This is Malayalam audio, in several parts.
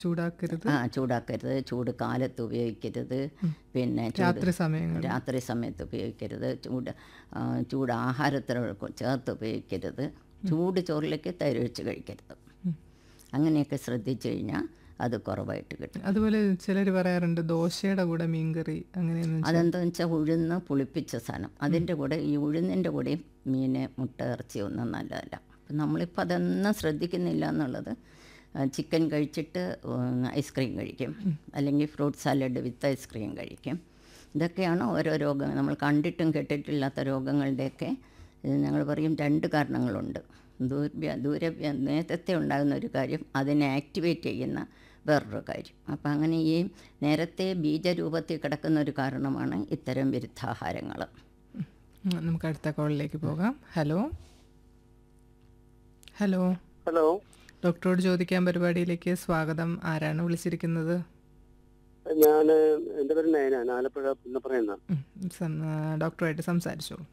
ചൂടാക്കരുത് ആ ചൂടാക്കരുത് ചൂട് കാലത്ത് ഉപയോഗിക്കരുത് പിന്നെ ചൂട് രാത്രി സമയങ്ങളിൽ രാത്രി സമയത്ത് ഉപയോഗിക്കരുത് ചൂട് ആ, ചൂട് ആഹാരത്തിന് ചേർത്ത് ഉപയോഗിക്കരുത് ചൂട് ചോറിലേക്ക് തൈര് ഒഴിച്ച് കഴിക്കരുത് അങ്ങനെയൊക്കെ ശ്രദ്ധിച്ചു കഴിഞ്ഞാൽ അത് കുറവായിട്ട് കിട്ടും അതുപോലെ ചിലർ പറയാറുണ്ട് ദോശയുടെ കൂടെ മീൻകറി അങ്ങനെയൊന്നും അതെന്താണെന്ന് വെച്ചാൽ ഉഴുന്ന് പുളിപ്പിച്ച സാധനം അതിൻ്റെ കൂടെ ഈ ഉഴുന്നിൻ്റെ കൂടെയും മീൻ മുട്ട ഇറച്ചി ഒന്നും നല്ലതല്ല അപ്പം നമ്മളിപ്പോൾ അതൊന്നും ശ്രദ്ധിക്കുന്നില്ല എന്നുള്ളത് ആ, ചിക്കൻ കഴിച്ചിട്ട് ഉം, ഐസ്ക്രീം കഴിക്കും അല്ലെങ്കിൽ ഫ്രൂട്ട് സാലഡ് വിത്ത് ഐസ്ക്രീം കഴിക്കും ഇതൊക്കെയാണ് ഓരോ രോഗങ്ങൾ നമ്മൾ കണ്ടിട്ടും കേട്ടിട്ടില്ലാത്ത രോഗങ്ങളുടെയൊക്കെ ഇത് ഞങ്ങൾ പറയും രണ്ട് കാരണങ്ങളുണ്ട് ദൂര ദൂര നേരത്തെ ഉണ്ടാകുന്ന ഒരു കാര്യം അതിനെ ആക്ടിവേറ്റ് ചെയ്യുന്ന വേറൊരു കാര്യം അപ്പം അങ്ങനെ ഈ നേരത്തെ ബീജരൂപത്തിൽ കിടക്കുന്ന ഒരു കാരണമാണ് ഇത്തരം വിരുദ്ധാഹാരങ്ങൾ ഉം, നമുക്ക് അടുത്ത കോളിലേക്ക് പോകാം ഹലോ ഹലോ ഹലോ ഡോക്ടറോട് ചോദിക്കാൻ പരിപാടിയിലേക്ക് സ്വാഗതം ആരാണ് വിളിച്ചിരിക്കുന്നത് ഞാൻ എന്റെ പേര് നയനാൻ ആലപ്പുഴ പുന്നപ്പറയുന്ന ഉം, സം- ആ, ഡോക്ടറുമായിട്ട് സംസാരിച്ചോളൂ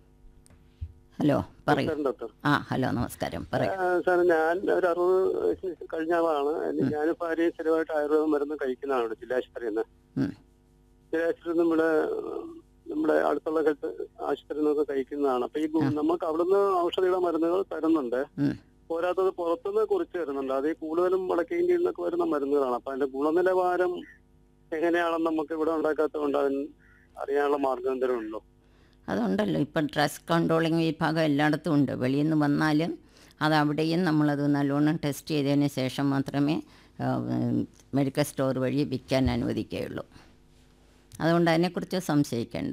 ഹലോ പറയൂ ഡോക്ടർ ആ ഹലോ നമസ്കാരം പറയൂ സാർ ഞാൻ ഒരു അറുപത് വയസ്സ് കഴിഞ്ഞ ആളാണ് ഞാൻ ഭാര്യയും സ്ഥിരമായിട്ട് ആയുർവേദ മരുന്ന് കഴിക്കുന്നതാണ് ഇവിടെ ജില്ലാശുപത്രിയിൽ നിന്ന് ഉം. ജില്ലാശുപത്രിയിൽ നിന്ന് ഇവിടെ നമ്മുടെ അടുത്തുള്ള ഹെൽത്ത് ആശുപത്രിയിൽ നിന്നൊക്കെ കഴിക്കുന്നതാണ് അപ്പൊ ഈ ഗു- നമുക്ക് അവിടുന്ന് ഔഷധിയുടെ മരുന്നുകൾ തരുന്നുണ്ട് ഉം. പോരാത്തത് പുറത്തുനിന്ന് കുറിച്ച് തരുന്നുണ്ട് അത് ഈ കൂടുതലും വടക്കേ ഇന്ത്യയിൽ നിന്നൊക്കെ വരുന്ന മരുന്നുകളാണ് അപ്പൊ അതിന്റെ ഗുണനിലവാരം എങ്ങനെയാണെന്ന് നമുക്ക് ഇവിടെ ഉണ്ടാക്കാത്തതുകൊണ്ട് അതിന് അറിയാനുള്ള മാർഗം എന്തെങ്കിലും ഉണ്ടോ അതുണ്ടല്ലോ ഇപ്പം ഡ്രസ് കൺട്രോളിങ് വിഭാഗം എല്ലായിടത്തും ഉണ്ട് വെളിയിൽ നിന്ന് വന്നാലും അത് അവിടെയും നമ്മളത് നല്ലോണം ടെസ്റ്റ് ചെയ്തതിന് ശേഷം മാത്രമേ ആ, ഉം, മെഡിക്കൽ സ്റ്റോർ വഴി വിൽക്കാൻ അനുവദിക്കുകയുള്ളൂ അതുകൊണ്ട് അതിനെക്കുറിച്ച് സംശയിക്കേണ്ട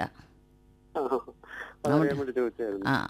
ആ, അതറിയാൻ വേണ്ടി ചോദിച്ചായിരുന്നു ആ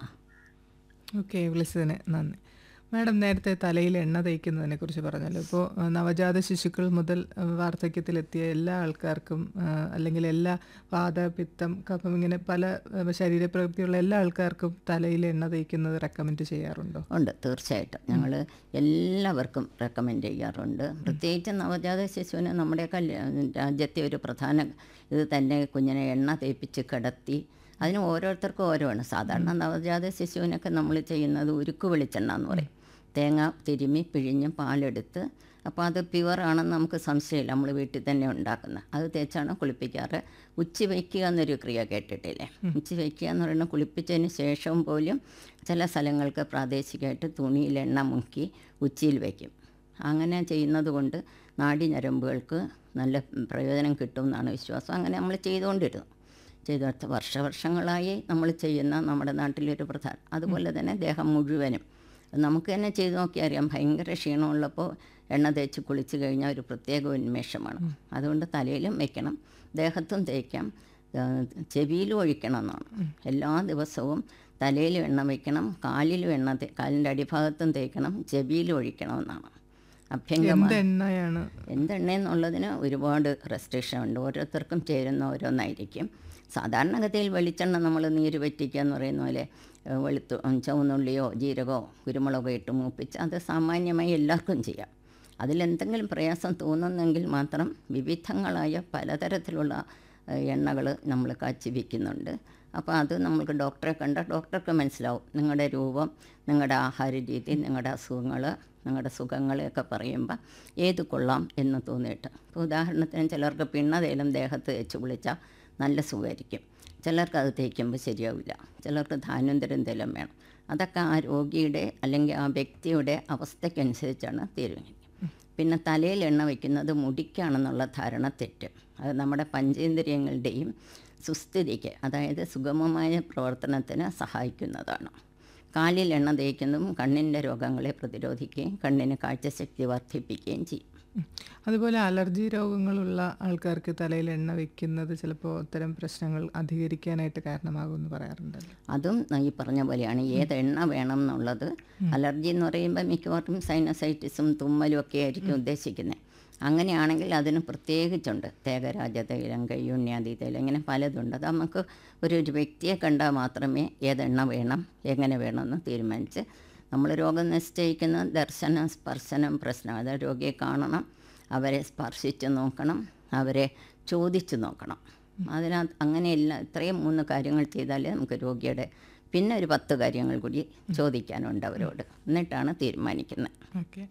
ഓക്കെ വിളിച്ചതിന് നന്ദി മാഡം നേരത്തെ തലയിൽ എണ്ണ തേക്കുന്നതിനെ കുറിച്ച് പറഞ്ഞല്ലോ ഇപ്പോൾ നവജാത ശിശുക്കൾ മുതൽ ആ, വാർദ്ധക്യത്തിലെത്തിയ എല്ലാ ആൾക്കാർക്കും ആ, അല്ലെങ്കിൽ എല്ലാ വാത പിത്തം കഫം ഇങ്ങനെ പല ആ, ശരീരപ്രകൃതിയുള്ള എല്ലാ ആൾക്കാർക്കും തലയിൽ എണ്ണ തേക്കുന്നത് റെക്കമെൻഡ് ചെയ്യാറുണ്ടോ ഉണ്ട് തീർച്ചയായിട്ടും ഞങ്ങൾ എല്ലാവർക്കും റെക്കമെൻഡ് ചെയ്യാറുണ്ട് പ്രത്യേകിച്ച് നവജാത ശിശുവിന് നമ്മുടെ കല്യാ രാജ്യത്തെ ഒരു പ്രധാന ഇത് തന്നെ കുഞ്ഞിനെ എണ്ണ തേപ്പിച്ച് കിടത്തി അതിന് ഓരോരുത്തർക്കും ഓരോആണ് സാധാരണ നവജാത ശിശുവിനൊക്കെ നമ്മൾ ചെയ്യുന്നത് ഉരുക്ക് വെളിച്ചെണ്ണ എന്ന് പറയും തേങ്ങ തിരുമ്മി പിഴിഞ്ഞ് പാലെടുത്ത് അപ്പോൾ അത് പ്യുവർ ആണെന്ന് നമുക്ക് സംശയമില്ല നമ്മൾ വീട്ടിൽ തന്നെ ഉണ്ടാക്കുന്നത് അത് തേച്ചാണ് കുളിപ്പിക്കാറ് ഉച്ചി വയ്ക്കുക എന്നൊരു ക്രിയ കേട്ടിട്ടില്ലേ ഉച്ചി വയ്ക്കുക എന്ന് പറയുന്നത് കുളിപ്പിച്ചതിന് ശേഷം പോലും ചില സ്ഥലങ്ങൾക്ക് പ്രാദേശികമായിട്ട് തുണിയിൽ എണ്ണ മുക്കി ഉച്ചിയിൽ വയ്ക്കും അങ്ങനെ ചെയ്യുന്നത് കൊണ്ട് നാഡി ഞരമ്പുകൾക്ക് നല്ല പ്രയോജനം കിട്ടും എന്നാണ് വിശ്വാസം അങ്ങനെ നമ്മൾ ചെയ്തുകൊണ്ടിരുന്നു ചെയ്തെടുത്ത വർഷവർഷങ്ങളായി നമ്മൾ ചെയ്യുന്ന നമ്മുടെ നാട്ടിലൊരു പ്രധാന അതുപോലെ തന്നെ ദേഹം മുഴുവനും നമുക്ക് തന്നെ ചെയ്ത് നോക്കിയാൽ അറിയാം ഭയങ്കര ക്ഷീണമുള്ളപ്പോൾ എണ്ണ തേച്ച് കുളിച്ച് കഴിഞ്ഞാൽ ഒരു പ്രത്യേക ഉന്മേഷമാണ് അതുകൊണ്ട് തലയിലും വെക്കണം ദേഹത്തും തേക്കാം ആ, ചെവിയിലും ഒഴിക്കണം എന്നാണ് എല്ലാ ദിവസവും തലയിലും എണ്ണ വയ്ക്കണം കാലിലും എണ്ണ തേ കാലിൻ്റെ അടിഭാഗത്തും തേക്കണം ചെവിയിലും ഒഴിക്കണം എന്നാണ് അഭ്യംഗമാണ് എന്ത് എണ്ണയാണ് എന്തെണ്ണയെന്നുള്ളതിന് ഒരുപാട് റെസ്ട്രിക്ഷൻ ഉണ്ട് ഓരോരുത്തർക്കും ചേരുന്ന ഓരോന്നായിരിക്കും സാധാരണഗതിയിൽ വെളിച്ചെണ്ണ നമ്മൾ നീര് വറ്റിക്കുക എന്ന് പറയുന്ന പോലെ ഏഹ്, വെളുത്തു ഉം, ചുവന്നുള്ളിയോ ജീരകമോ കുരുമുളകോ ഇട്ട് മൂപ്പിച്ച് അത് സാമാന്യമായി എല്ലാവർക്കും ചെയ്യാം അതിലെന്തെങ്കിലും പ്രയാസം തോന്നുന്നെങ്കിൽ മാത്രം വിവിധങ്ങളായ പലതരത്തിലുള്ള എണ്ണകൾ നമ്മൾ കാച്ചി വയ്ക്കുന്നുണ്ട് അപ്പോൾ അത് നമുക്ക് ഡോക്ടറെ കണ്ട ഡോക്ടർക്ക് മനസ്സിലാവും നിങ്ങളുടെ രൂപം നിങ്ങളുടെ ആഹാര രീതി നിങ്ങളുടെ അസുഖങ്ങൾ നിങ്ങളുടെ സുഖങ്ങളെയൊക്കെ പറയുമ്പോൾ ഏത് കൊള്ളാം എന്ന് തോന്നിയിട്ട് ഇപ്പോൾ ഉദാഹരണത്തിന് ചിലർക്ക് പിണ്ണതേലും ദേഹത്ത് തേച്ച് കുളിച്ചാൽ നല്ല സുഖമായിരിക്കും ചിലർക്ക് അത് തേക്കുമ്പോൾ ശരിയാവില്ല ചിലർക്ക് ധാന്വന്തരം തേലും വേണം അതൊക്കെ ആ രോഗിയുടെ അല്ലെങ്കിൽ ആ വ്യക്തിയുടെ അവസ്ഥയ്ക്കനുസരിച്ചാണ് തീരുമാനിക്കുക പിന്നെ തലയിൽ എണ്ണ വയ്ക്കുന്നത് മുടിക്കാണെന്നുള്ള ധാരണ തെറ്റ് അത് നമ്മുടെ പഞ്ചേന്ദ്രിയങ്ങളുടെയും സുസ്ഥിതിക്ക് അതായത് സുഗമമായ പ്രവർത്തനത്തിന് സഹായിക്കുന്നതാണ് കാലിൽ എണ്ണ തേക്കുന്നതും കണ്ണിൻ്റെ രോഗങ്ങളെ പ്രതിരോധിക്കുകയും കണ്ണിന് കാഴ്ചശക്തി വർദ്ധിപ്പിക്കുകയും ചെയ്യും ഉം. അതുപോലെ അലർജി രോഗങ്ങളുള്ള ആൾക്കാർക്ക് തലയിൽ എണ്ണ വെക്കുന്നത് ചിലപ്പോൾ അത്തരം പ്രശ്നങ്ങൾ അധികരിക്കാനായിട്ട് കാരണമാകുമെന്ന് പറയാറുണ്ടല്ലോ അതും ഈ പറഞ്ഞ പോലെയാണ് ഏത് എണ്ണ വേണം എന്നുള്ളത് അലർജി എന്ന് പറയുമ്പോൾ മിക്കവാറും സൈനസൈറ്റിസും തുമ്മലും ഒക്കെ ആയിരിക്കും ഉദ്ദേശിക്കുന്നത് അങ്ങനെയാണെങ്കിൽ അതിന് പ്രത്യേകിച്ചുണ്ട് തേകരാജ തൈലം കയ്യുണ്യാദി തൈലം ഇങ്ങനെ പലതുണ്ട് അത് നമുക്ക് ഒരു ഒരു വ്യക്തിയെ കണ്ടാൽ മാത്രമേ ഏതെണ്ണ വേണം എങ്ങനെ വേണമെന്ന് തീരുമാനിച്ച് നമ്മൾ രോഗം നിശ്ചയിക്കുന്ന ദർശനം സ്പർശനം പ്രശ്നം അതായത് രോഗിയെ കാണണം അവരെ സ്പർശിച്ച് നോക്കണം അവരെ ചോദിച്ച് നോക്കണം അതിനകത്ത് അങ്ങനെയല്ല ഇത്രയും മൂന്ന് കാര്യങ്ങൾ ചെയ്താലേ നമുക്ക് രോഗിയുടെ പിന്നെ ഒരു പത്ത് കാര്യങ്ങൾ കൂടി ചോദിക്കാനുണ്ട് അവരോട് എന്നിട്ടാണ് തീരുമാനിക്കുന്നത് ഓക്കെ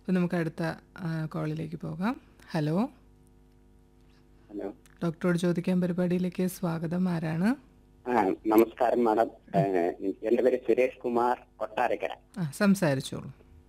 അപ്പോൾ നമുക്ക് അടുത്ത ആ, കോളിലേക്ക് പോകാം ഹലോ ഹലോ ഡോക്ടറോട് ചോദിക്കാൻ പരിപാടിയിലേക്ക് സ്വാഗതം ആരാണ് ആ നമസ്കാരം മാഡം ഏഹ്, എന്റെ പേര് സുരേഷ് കുമാർ കൊട്ടാരക്കര ആ സംസാരിച്ചോളൂ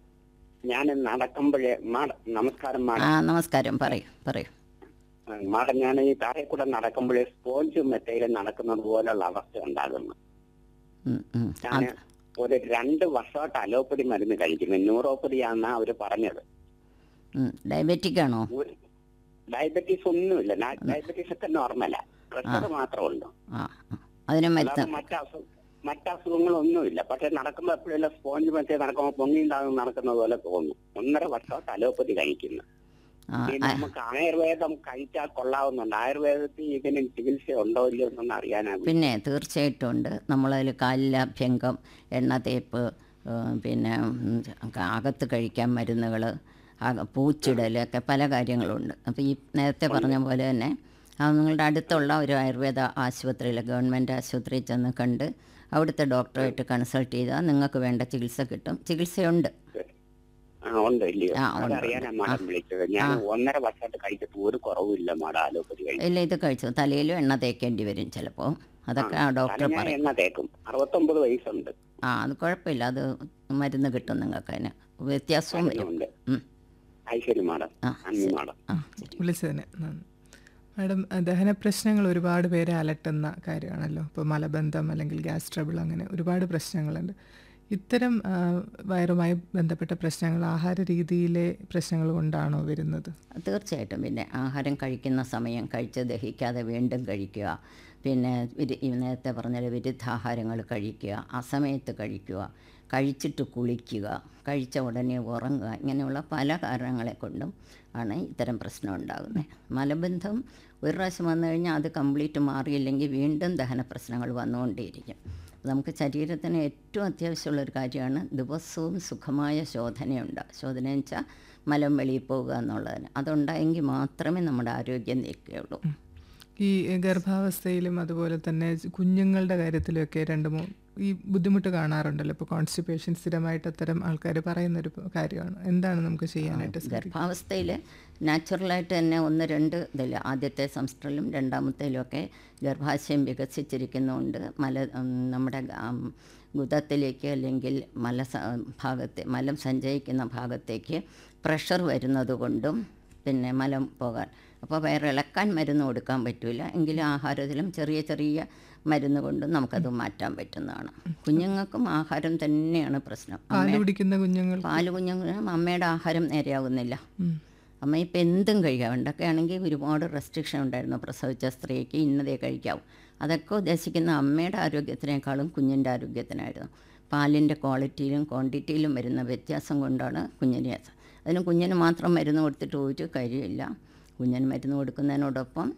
ഞാൻ നടക്കുമ്പോഴേ മാഡം നമസ്കാരം ആ മാഡം നമസ്കാരം പറയൂ പറയൂ ആ, മാഡം ഞാൻ ഈ താഴെ കൂടെ നടക്കുമ്പോഴേ സ്പോഞ്ച് മെറ്റയിൽ നടക്കുന്നത് പോലുള്ള അവസ്ഥ ഉണ്ടാകുന്നു ഉം, ഉം. ഞാൻ അത് ഒരു രണ്ട് വർഷമായിട്ട് അലോപ്പതി മരുന്ന് കഴിക്കുന്നു ന്യൂറോപ്പതിയാണെന്നാ അവര് പറഞ്ഞത് ഉം. ഡയബറ്റിക് ആണോ ഒരു ഡയബറ്റീസ് ഒന്നുമില്ല ഞാൻ- ഡയബറ്റീസ് ഒക്കെ നോർമലാ പ്രഷർ മാത്രമുണ്ട് ആ ആ. അതിന് അല്ലാതെ മരുന്ന് മറ്റസു മറ്റസുഖങ്ങളൊന്നുമില്ല പക്ഷെ നടക്കുമ്പോ എപ്പോഴെല്ലാം സ്പോഞ്ച് മറ്റേ നടക്കുമ്പോ പൊങ്ങിണ്ടാകും നടക്കുന്നത് പോലെ തോന്നും ഒന്നര വർഷമായിട്ട് അലോപ്പതി കഴിക്കുന്നു ആ, ഈ ആ, നമുക്ക് ആയുർവേദം കഴിച്ചാൽ കൊള്ളാവുന്നുണ്ട് ആയുർവേദത്തിൽ ഇതിന് ചികിത്സ ഉണ്ടോ ഇല്ലയോ എന്നൊന്ന് അറിയാനാകും പിന്നെ തീർച്ചയായിട്ടും ഉണ്ട് നമ്മളതിൽ കാലിലഭ്യംഗം എണ്ണ തേപ്പ് ഏ, പിന്നെ ഉം, അകത്ത് കഴിക്കാൻ മരുന്നുകൾ പൂച്ചിടൽ ഒക്കെ പല കാര്യങ്ങളുണ്ട് അപ്പോൾ ഈ നേരത്തെ പറഞ്ഞ പോലെ തന്നെ ആ നിങ്ങളുടെ അടുത്തുള്ള ഒരു ആയുർവേദ ആശുപത്രിയിൽ ഗവൺമെൻറ് ആശുപത്രിയിൽ ചെന്ന് കണ്ട് അവിടുത്തെ ഡോക്ടറുമായിട്ട് കൺസൾട്ട് ചെയ്താൽ നിങ്ങൾക്ക് വേണ്ട ചികിത്സ കിട്ടും ചികിത്സയുണ്ട് ആ ഉണ്ട് ഇല്ലയോ ആ, ഉണ്ട്, അതറിയാനാ ഉണ്ട്. മാഡം വിളിച്ചത് ഞാൻ ഒന്നര വർഷമായിട്ട് കഴിച്ചിട്ട് ഒരു കുറവില്ല മാഡം അലോപ്പതി കഴിച്ചു ഇല്ല ഇത് കഴിച്ചു തലയിലും എണ്ണ തേക്കേണ്ടി വരും ചിലപ്പോൾ അതൊക്കെ ആ ഡോക്ടർ ഞാൻ പറയും എണ്ണ തേക്കും അറുപത്തൊമ്പത് വയസ്സുണ്ട് ആ അത് കുഴപ്പമില്ല അത് മരുന്ന് കിട്ടും നിങ്ങൾക്ക് അതിന് വ്യത്യാസവും വരും ഉണ്ട് ഉം. ഐശ്വര്യ മാഡം ആ, നന്ദി മാഡം ആ ശരി വിളിച്ചതിന് നന്ദി മാഡം ദഹന പ്രശ്നങ്ങൾ ഒരുപാട് പേരെ അലട്ടുന്ന കാര്യമാണല്ലോ ഇപ്പോൾ മലബന്ധം അല്ലെങ്കിൽ ഗ്യാസ് ട്രബിൾ അങ്ങനെ ഒരുപാട് പ്രശ്നങ്ങളുണ്ട് ഇത്തരം ആ, വയറുമായി ബന്ധപ്പെട്ട പ്രശ്നങ്ങൾ ആഹാര രീതിയിലെ പ്രശ്നങ്ങൾ കൊണ്ടാണോ വരുന്നത് തീർച്ചയായിട്ടും പിന്നെ ആഹാരം കഴിക്കുന്ന സമയം കഴിച്ച് ദഹിക്കാതെ വീണ്ടും കഴിക്കുക പിന്നെ വിരു- ഈ നേരത്തെ പറഞ്ഞ വിരുദ്ധാഹാരങ്ങൾ കഴിക്കുക അസമയത്ത് കഴിക്കുക കഴിച്ചിട്ട് കുളിക്കുക കഴിച്ച ഉടനെ ഉറങ്ങുക ഇങ്ങനെയുള്ള പല കാരണങ്ങളെ കൊണ്ടും ആണ് ഇത്തരം പ്രശ്നം ഉണ്ടാകുന്നത് മലബന്ധം ഒരു പ്രാവശ്യം വന്നു കഴിഞ്ഞാൽ അത് കംപ്ലീറ്റ് മാറിയില്ലെങ്കിൽ വീണ്ടും ദഹന പ്രശ്നങ്ങൾ വന്നുകൊണ്ടേയിരിക്കും നമുക്ക് ശരീരത്തിന് ഏറ്റവും അത്യാവശ്യമുള്ളൊരു കാര്യമാണ് ദിവസവും സുഖമായ ശോധനയുണ്ട് ശോധന എന്ന് വെച്ചാൽ മലം വെളിയിൽ പോകുക എന്നുള്ളതിന് അതുണ്ടായെങ്കിൽ മാത്രമേ നമ്മുടെ ആരോഗ്യം നിൽക്കുകയുള്ളൂ ഈ ഗർഭാവസ്ഥയിലും അതുപോലെ തന്നെ കുഞ്ഞുങ്ങളുടെ കാര്യത്തിലൊക്കെ രണ്ട് മൂന്ന് ഈ ബുദ്ധിമുട്ട് കാണാറുണ്ടല്ലോ ഇപ്പോൾ കോൺസ്റ്റിപ്പേഷൻ സ്ഥിരമായിട്ട് അത്തരം ആൾക്കാർ പറയുന്നൊരു കാര്യമാണ് എന്താണ് നമുക്ക് ചെയ്യാനായിട്ട് സാധിക്കുക ഗർഭാവസ്ഥയിൽ നാച്ചുറലായിട്ട് തന്നെ ഒന്ന് രണ്ട് ഇതിൽ ആദ്യത്തെ സംസ്റ്ററിലും രണ്ടാമത്തേലും ഒക്കെ ഗർഭാശയം വികസിച്ചിരിക്കുന്നതുകൊണ്ട് മല ഉം, നമ്മുടെ ഉം, ഗുദത്തിലേക്ക് അല്ലെങ്കിൽ മല സ- ഭാഗത്തെ മലം സഞ്ചയിക്കുന്ന ഭാഗത്തേക്ക് പ്രഷർ വരുന്നത് കൊണ്ടും പിന്നെ മലം പോകാൻ അപ്പോൾ വയറിളക്കാൻ മരുന്ന് കൊടുക്കാൻ പറ്റില്ല എങ്കിലും ആഹാരത്തിലും ചെറിയ ചെറിയ മരുന്ന് കൊണ്ടും നമുക്കത് മാറ്റാൻ പറ്റുന്നതാണ് കുഞ്ഞുങ്ങൾക്കും ആഹാരം തന്നെയാണ് പ്രശ്നം പാല് കുടിക്കുന്ന കുഞ്ഞുങ്ങൾ പാല് കുഞ്ഞുങ്ങളും അമ്മയുടെ ആഹാരം നേരെയാവുന്നില്ല ഉം. അമ്മ ഇപ്പം എന്തും കഴിക്കാം പണ്ടൊക്കെ ആണെങ്കിൽ ഒരുപാട് റെസ്ട്രിക്ഷൻ ഉണ്ടായിരുന്നു പ്രസവിച്ച സ്ത്രീക്ക് ഇന്നതേ കഴിക്കാവൂ അതൊക്കെ ഉദ്ദേശിക്കുന്ന അമ്മയുടെ ആരോഗ്യത്തിനേക്കാളും കുഞ്ഞിൻ്റെ ആരോഗ്യത്തിനായിരുന്നു പാലിൻ്റെ ക്വാളിറ്റിയിലും ക്വാണ്ടിറ്റിയിലും വരുന്ന വ്യത്യാസം കൊണ്ടാണ് കുഞ്ഞിനെ അതിന് കുഞ്ഞിന് മാത്രം മരുന്ന് കൊടുത്തിട്ട് ഒരു കാര്യമില്ല കുഞ്ഞിന് മരുന്ന് കൊടുക്കുന്നതിനോടൊപ്പം